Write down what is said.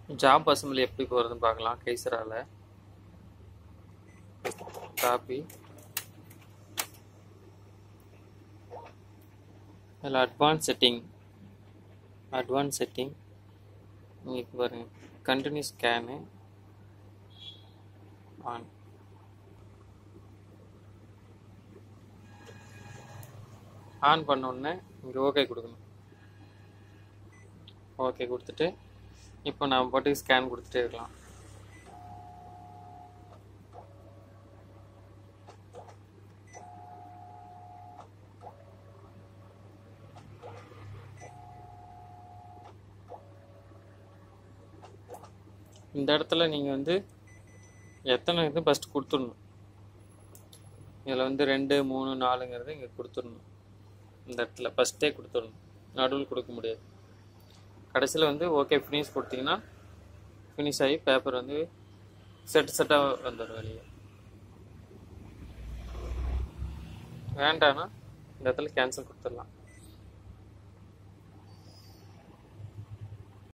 job assembly எப்படி போகிறதுன்னு பார்க்கலாம் கைசரால காப்பி அதில் அட்வான்ஸ் செட்டிங் அட்வான்ஸ் செட்டிங் இங்கே பாருங்க கண்டினியூ ஸ்கேனு ஆன் ஆன் பண்ண உடனே இங்கே ஓகே கொடுக்கணும் ஓகே கொடுத்துட்டு இப்போ நான் பாட்டுக்கு ஸ்கேன் கொடுத்துட்டே இருக்கலாம் இந்த இடத்துல நீங்கள் வந்து எத்தனை இது ஃபஸ்ட்டு கொடுத்துடணும் இதில் வந்து ரெண்டு மூணு நாலுங்கிறது இங்கே கொடுத்துடணும் இந்த இடத்துல ஃபஸ்ட்டே கொடுத்துடணும் நடுவில் கொடுக்க முடியாது கடைசியில் வந்து ஓகே ஃபினிஷ் கொடுத்தீங்கன்னா ஃபினிஷ் ஆகி பேப்பர் வந்து செட் செட்டாக வந்துடும் வெளியே வேண்டான்னா இந்த இடத்துல கேன்சல் கொடுத்துடலாம்